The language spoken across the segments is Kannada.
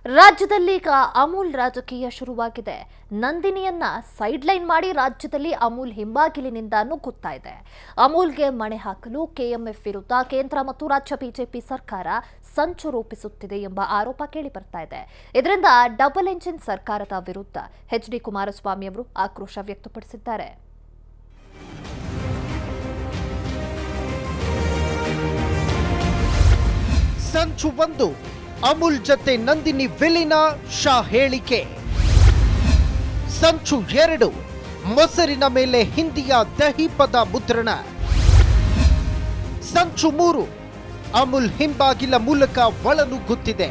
ರಾಜ್ಯದಲ್ಲಿ ಈಗ ಅಮೂಲ್ ರಾಜಕೀಯ ಶುರುವಾಗಿದೆ ನಂದಿನಿಯನ್ನ ಸೈಡ್ಲೈನ್ ಮಾಡಿ ರಾಜ್ಯದಲ್ಲಿ ಅಮೂಲ್ ಹಿಂಬಾಗಿಲಿನಿಂದ ನುಗ್ಗುತ್ತಾ ಇದೆ ಅಮೂಲ್ಗೆ ಮಣೆ ಹಾಕಲು ಕೆಎಂಎಫ್ ವಿರುದ್ಧ ಕೇಂದ್ರ ಮತ್ತು ರಾಜ್ಯ ಬಿಜೆಪಿ ಸರ್ಕಾರ ಸಂಚು ರೂಪಿಸುತ್ತಿದೆ ಎಂಬ ಆರೋಪ ಕೇಳಿಬರ್ತಾ ಇದೆ ಇದರಿಂದ ಡಬಲ್ ಎಂಜಿನ್ ಸರ್ಕಾರದ ವಿರುದ್ಧ ಎಚ್ ಡಿ ಕುಮಾರಸ್ವಾಮಿ ಅವರು ಆಕ್ರೋಶ ವ್ಯಕ್ತಪಡಿಸಿದ್ದಾರೆ ಸಂಚು ಒಂದು ಅಮುಲ್ ಜತೆ ನಂದಿನಿ ವಿಲಿನ ಶಾ ಹೇಳಿಕೆ ಸಂಚು ಎರಡು ಮೊಸರಿನ ಮೇಲೆ ಹಿಂದಿಯ ದಹಿ ಪದ ಮುದ್ರಣ ಸಂಚು ಮೂರು ಅಮುಲ್ ಹಿಂಬಾಗಿಲ ಮೂಲಕ ಒಳನುಗ್ಗುತ್ತಿದೆ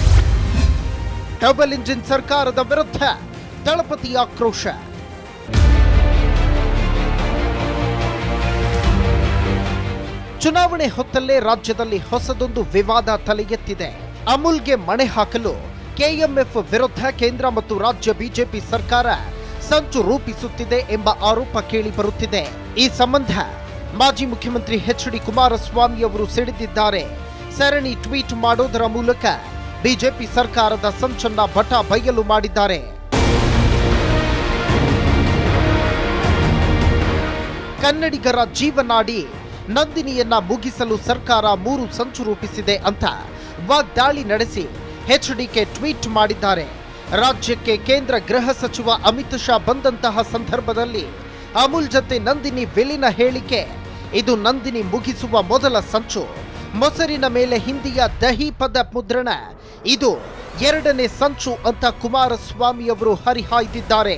ಡಬಲ್ ಇಂಜಿನ್ ಸರ್ಕಾರದ ವಿರುದ್ಧ ದಳಪತಿ ಆಕ್ರೋಶ ಚುನಾವಣೆ ಹೊತ್ತಲ್ಲೇ ರಾಜ್ಯದಲ್ಲಿ ಹೊಸದೊಂದು ವಿವಾದ ತಲೆ ಎತ್ತಿದೆ ಅಮೂಲ್ಗೆ ಮಣೆ ಹಾಕಲು ಕೆಎಂಎಫ್ ವಿರುದ್ಧ ಕೇಂದ್ರ ಮತ್ತು ರಾಜ್ಯ ಬಿಜೆಪಿ ಸರ್ಕಾರ ಸಂಚು ರೂಪಿಸುತ್ತಿದೆ ಎಂಬ ಆರೋಪ ಕೇಳಿ ಬರುತ್ತಿದೆ ಈ ಸಂಬಂಧ ಮಾಜಿ ಮುಖ್ಯಮಂತ್ರಿ ಎಚ್ ಡಿ ಕುಮಾರಸ್ವಾಮಿ ಅವರು ಸಿಡಿದಿದ್ದಾರೆ ಸರಣಿ ಟ್ವೀಟ್ ಮಾಡೋದರ ಮೂಲಕ ಬಿಜೆಪಿ ಸರ್ಕಾರದ ಸಂಚನ್ನ ಬಟ ಬಯಲು ಮಾಡಿದ್ದಾರೆ ಕನ್ನಡಿಗರ ಜೀವನಾಡಿ ನಂದಿನಿಯನ್ನ ಮುಗಿಸಲು ಸರ್ಕಾರ ಮೂರು ಸಂಚು ರೂಪಿಸಿದೆ ಅಂತ ವಾಗ್ದಾಳಿ ನಡೆಸಿ ಎಚ್ಡಿಕೆ ಟ್ವೀಟ್ ಮಾಡಿದ್ದಾರೆ ರಾಜ್ಯಕ್ಕೆ ಕೇಂದ್ರ ಗೃಹ ಸಚಿವ ಅಮಿತ್ ಶಾ ಬಂದಂತಹ ಸಂದರ್ಭದಲ್ಲಿ ಅಮೂಲ್ ಜತೆ ನಂದಿನಿ ವಿಲಿನ ಹೇಳಿಕೆ ಇದು ನಂದಿನಿ ಮುಗಿಸುವ ಮೊದಲ ಸಂಚು ಮೊಸರಿನ ಮೇಲೆ ಹಿಂದಿಯ ದಹಿ ಪದ ಮುದ್ರಣ ಇದು ಎರಡನೇ ಸಂಚು ಅಂತ ಕುಮಾರಸ್ವಾಮಿ ಅವರು ಹರಿಹಾಯ್ದಿದ್ದಾರೆ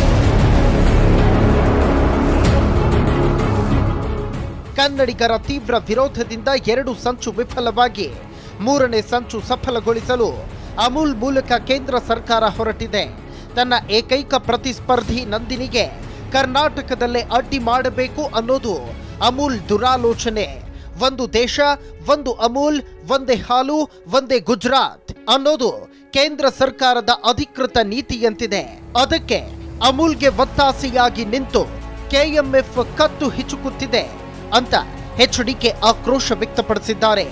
ಕನ್ನಡಿಗರ ತೀವ್ರ ವಿರೋಧದಿಂದ ಎರಡು ಸಂಚು ವಿಫಲವಾಗಿ ಮೂರನೇ ಸಂಚು ಸಫಲಗೊಳಿಸಲು ಅಮೂಲ್ ಮೂಲಕ ಕೇಂದ್ರ ಸರ್ಕಾರ ಹೊರಟಿದೆ ತನ್ನ ಏಕೈಕ ಪ್ರತಿಸ್ಪರ್ಧಿ ನಂದಿನಿಗೆ ಕರ್ನಾಟಕದಲ್ಲೇ ಅಡ್ಡಿ ಮಾಡಬೇಕು ಅನ್ನೋದು ಅಮೂಲ್ ದುರಾಲೋಚನೆ ಒಂದು ದೇಶ ಒಂದು ಅಮೂಲ್ ಒಂದೇ ಹಾಲು ಒಂದೇ ಗುಜರಾತ್ ಅನ್ನೋದು ಕೇಂದ್ರ ಸರ್ಕಾರದ ಅಧಿಕೃತ ನೀತಿಯಂತಿದೆ ಅದಕ್ಕೆ ಅಮೂಲ್ಗೆ ಒತ್ತಾಸೆಯಾಗಿ ನಿಂತು ಕೆಎಂಎಫ್ ಕತ್ತು ಹಿಚುಕುತ್ತಿದೆ ಅಂತ ಎಚ್ಡಿಕೆ ಆಕ್ರೋಶ ವ್ಯಕ್ತಪಡಿಸಿದ್ದಾರೆ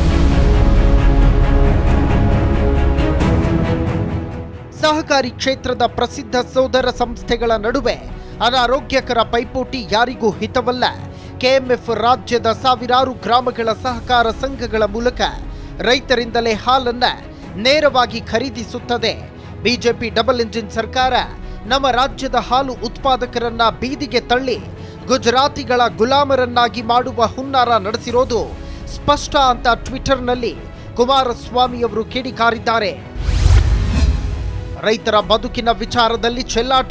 ಸಹಕಾರಿ ಕ್ಷೇತ್ರದ ಪ್ರಸಿದ್ಧ ಸೋದರ ಸಂಸ್ಥೆಗಳ ನಡುವೆ ಅನಾರೋಗ್ಯಕರ ಪೈಪೋಟಿ ಯಾರಿಗೂ ಹಿತವಲ್ಲ ಕೆಎಂಎಫ್ ರಾಜ್ಯದ ಸಾವಿರಾರು ಗ್ರಾಮಗಳ ಸಹಕಾರ ಸಂಘಗಳ ಮೂಲಕ ರೈತರಿಂದಲೇ ಹಾಲನ್ನ ನೇರವಾಗಿ ಖರೀದಿಸುತ್ತದೆ ಬಿಜೆಪಿ ಡಬಲ್ ಇಂಜಿನ್ ಸರ್ಕಾರ ನಮ್ಮ ರಾಜ್ಯದ ಹಾಲು ಉತ್ಪಾದಕರನ್ನ ಬೀದಿಗೆ ತಳ್ಳಿ ಗುಜರಾತಿಗಳ ಗುಲಾಮರನ್ನಾಗಿ ಮಾಡುವ ಹುನ್ನಾರ ನಡೆಸಿರೋದು ಸ್ಪಷ್ಟ ಅಂತ ಟ್ವಿಟರ್ನಲ್ಲಿ ಕುಮಾರಸ್ವಾಮಿ ಅವರು ಕಿಡಿಕಾರಿದ್ದಾರೆ ರೈತರ ಬದುಕಿನ ವಿಚಾರದಲ್ಲಿ ಚೆಲ್ಲಾಟ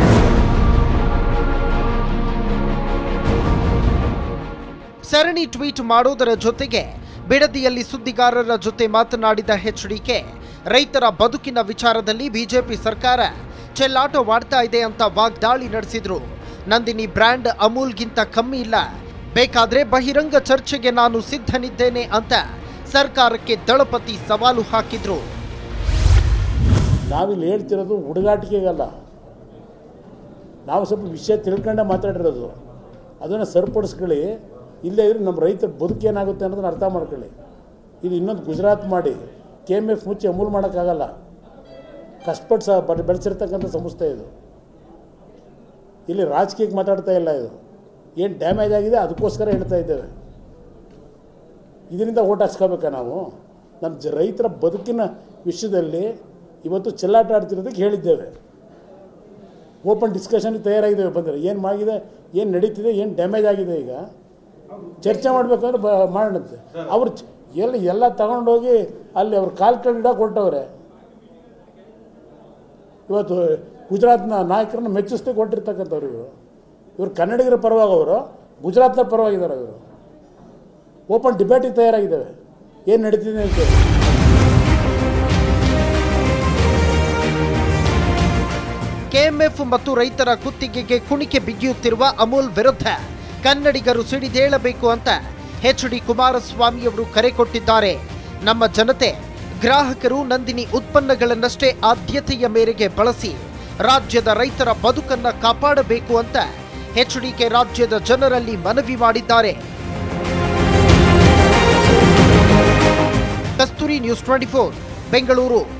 ಸರಣಿ ಟ್ವೀಟ್ ಮಾಡೋದರ ಜೊತೆಗೆ ಬಿಡದಿಯಲ್ಲಿ ಸುದ್ದಿಗಾರರ ಜೊತೆ ಮಾತನಾಡಿದ ಎಚ್ಡಿಕೆ ರೈತರ ಬದುಕಿನ ವಿಚಾರದಲ್ಲಿ ಬಿಜೆಪಿ ಸರ್ಕಾರ ಚೆಲ್ಲಾಟವಾಡ್ತಾ ಇದೆ ಅಂತ ವಾಗ್ದಾಳಿ ನಡೆಸಿದ್ರು ನಂದಿನಿ ಬ್ರ್ಯಾಂಡ್ ಅಮೂಲ್ಗಿಂತ ಕಮ್ಮಿ ಇಲ್ಲ ಬೇಕಾದ್ರೆ ಬಹಿರಂಗ ಚರ್ಚೆಗೆ ನಾನು ಸಿದ್ಧನಿದ್ದೇನೆ ಅಂತ ಸರ್ಕಾರಕ್ಕೆ ದಳಪತಿ ಸವಾಲು ಹಾಕಿದ್ರು ನಾವಿಲ್ಲಿ ಹೇಳ್ತಿರೋದು ಹುಡುಗಾಟಿಕೆಗಲ್ಲ ನಾವು ಸ್ವಲ್ಪ ವಿಷಯ ತಿಳ್ಕೊಂಡೆ ಮಾತಾಡಿರೋದು ಅದನ್ನು ಸರಿಪಡಿಸ್ಕೊಳ್ಳಿ ಇಲ್ಲೇ ಇದ್ರೆ ನಮ್ಮ ರೈತರ ಬದುಕು ಏನಾಗುತ್ತೆ ಅನ್ನೋದನ್ನ ಅರ್ಥ ಮಾಡ್ಕೊಳ್ಳಿ ಇದು ಇನ್ನೊಂದು ಗುಜರಾತ್ ಮಾಡಿ ಕೆ ಎಮ್ ಎಫ್ ಮುಚ್ಚಿ ಅಮೂಲ್ ಮಾಡೋಕ್ಕಾಗಲ್ಲ ಕಷ್ಟಪಟ್ಟು ಸಹ ಬ ಬೆಳೆಸಿರ್ತಕ್ಕಂಥ ಸಂಸ್ಥೆ ಇದು ಇಲ್ಲಿ ರಾಜಕೀಯಕ್ಕೆ ಮಾತಾಡ್ತಾ ಇಲ್ಲ ಇದು ಏನು ಡ್ಯಾಮೇಜ್ ಆಗಿದೆ ಅದಕ್ಕೋಸ್ಕರ ಹೇಳ್ತಾ ಇದ್ದೇವೆ ಇದರಿಂದ ಓಟ್ ಹಾಕ್ಸ್ಕೋಬೇಕಾ ನಾವು ನಮ್ಮ ಜ ರೈತರ ಬದುಕಿನ ವಿಷಯದಲ್ಲಿ ಇವತ್ತು ಚೆಲ್ಲಾಟ ಆಡ್ತಿರೋದಕ್ಕೆ ಹೇಳಿದ್ದೇವೆ ಓಪನ್ ಡಿಸ್ಕಷನ್ಗೆ ತಯಾರಾಗಿದ್ದೇವೆ ಬಂದರೆ ಏನು ಆಗಿದೆ ಏನು ನಡೀತಿದೆ ಏನು ಡ್ಯಾಮೇಜ್ ಆಗಿದೆ ಈಗ ಚರ್ಚೆ ಮಾಡಬೇಕಂದ್ರೆ ಬ ಮಾಡೋಣಂತೆ ಅವ್ರು ಚ- ಎಲ್ಲ ಎಲ್ಲ ತಗೊಂಡೋಗಿ ಅಲ್ಲಿ ಅವ್ರ ಕಾಲ್ ಕಂಡ ಕೊಟ್ಟವ್ರೆ ಇವತ್ತು ಗುಜರಾತ್ನ ನಾಯಕರನ್ನ ಮೆಚ್ಚಿಸ್ದೆ ಕೊಟ್ಟಿರ್ತಕ್ಕಂಥವ್ರು ಇವರು ಇವರು ಕನ್ನಡಿಗರ ಪರವಾಗಿ ಅವರು ಗುಜರಾತ್ನ ಪರವಾಗಿದ್ದಾರೆ ಇವರು ಓಪನ್ ಡಿಬೇಟಿಗೆ ತಯಾರಾಗಿದ್ದೇವೆ ಏನು ನಡೀತಿದೆ ಅಂತೇಳಿ ಕೆಎಂಎಫ್ ಮತ್ತು ರೈತರ ಕುತ್ತಿಗೆಗೆ ಕುಣಿಕೆ ಬಿಗಿಯುತ್ತಿರುವ ಅಮೂಲ್ ವಿರುದ್ಧ ಕನ್ನಡಿಗರು ಸಿಡಿದೇಳಬೇಕು ಅಂತ ಎಚ್ ಡಿ ಕುಮಾರಸ್ವಾಮಿ ಅವರು ಕರೆ ಕೊಟ್ಟಿದ್ದಾರೆ ನಮ್ಮ ಜನತೆ ಗ್ರಾಹಕರು ನಂದಿನಿ ಉತ್ಪನ್ನಗಳನ್ನಷ್ಟೇ ಆದ್ಯತೆಯ ಮೇರೆಗೆ ಬಳಸಿ ರಾಜ್ಯದ ರೈತರ ಬದುಕನ್ನ ಕಾಪಾಡಬೇಕು ಅಂತ ಎಚ್ಡಿಕೆ ರಾಜ್ಯದ ಜನರಲ್ಲಿ ಮನವಿ ಮಾಡಿದ್ದಾರೆ Kasturi news twenty four Bengaluru